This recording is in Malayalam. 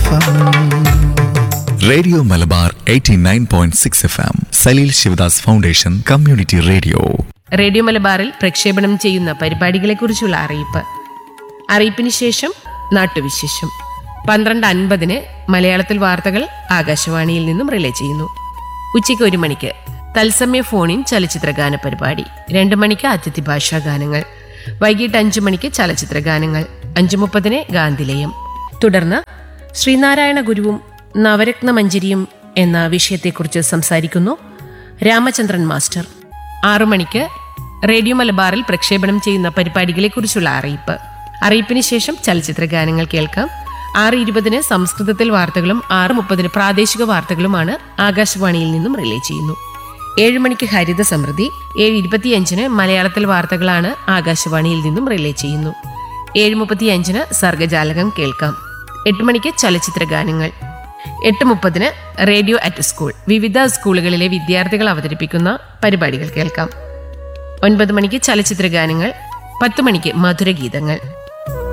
F radio Malabar 89.6 F M Saleel Sivadas foundation community radio radio മലബാറിൽ പ്രക്ഷേപണം ചെയ്യുന്ന പരിപാടികളെക്കുറിച്ചുള്ള അറിയിപ്പ് അറിയിപ്പിന് ശേഷം നാട്ടുവിശേഷം പന്ത്രണ്ട് അൻപതിന് മലയാളത്തിൽ വാർത്തകൾ ആകാശവാണിയിൽ നിന്നും റിലേ ചെയ്യുന്നു ഉച്ചയ്ക്ക് ഒരു മണിക്ക് തത്സമയ ഫോണിൻ ചലച്ചിത്ര ഗാന പരിപാടി രണ്ട് മണിക്ക് അതിഥി ഭാഷാ ഗാനങ്ങൾ വൈകിട്ട് അഞ്ചു മണിക്ക് ചലച്ചിത്ര ഗാനങ്ങൾ അഞ്ചു മുപ്പതിന് ഗാന്ധിലയം തുടർന്ന് ശ്രീനാരായണ ഗുരുവും നവരത്ന മഞ്ജരിയും എന്ന വിഷയത്തെക്കുറിച്ച് സംസാരിക്കുന്നു രാമചന്ദ്രൻ മാസ്റ്റർ ആറു മണിക്ക് റേഡിയോ മലബാറിൽ പ്രക്ഷേപണം ചെയ്യുന്ന പരിപാടികളെക്കുറിച്ചുള്ള അറിയിപ്പ് അറിയിപ്പിന് ശേഷം ചലച്ചിത്ര ഗാനങ്ങൾ കേൾക്കാം ആറ് ഇരുപതിന് സംസ്കൃതത്തിൽ വാർത്തകളും ആറ് മുപ്പതിന് പ്രാദേശിക വാർത്തകളുമാണ് ആകാശവാണിയിൽ നിന്നും റിലേ ചെയ്യുന്നു ഏഴ് മണിക്ക് ഹരിത സമൃദ്ധി ഏഴ് ഇരുപത്തിയഞ്ചിന് മലയാളത്തിൽ വാർത്തകളാണ് ആകാശവാണിയിൽ നിന്നും റിലേ ചെയ്യുന്നു ഏഴ് മുപ്പത്തിയഞ്ചിന് സർഗജാലകം കേൾക്കാം എട്ട് മണിക്ക് ചലച്ചിത്ര ഗാനങ്ങൾ എട്ട് മുപ്പതിന് റേഡിയോ അറ്റ് സ്കൂൾ വിവിധ സ്കൂളുകളിലെ വിദ്യാർത്ഥികൾ അവതരിപ്പിക്കുന്ന പരിപാടികൾ കേൾക്കാം ഒൻപത് മണിക്ക് ചലച്ചിത്ര ഗാനങ്ങൾ പത്ത് മണിക്ക് മധുരഗീതങ്ങൾ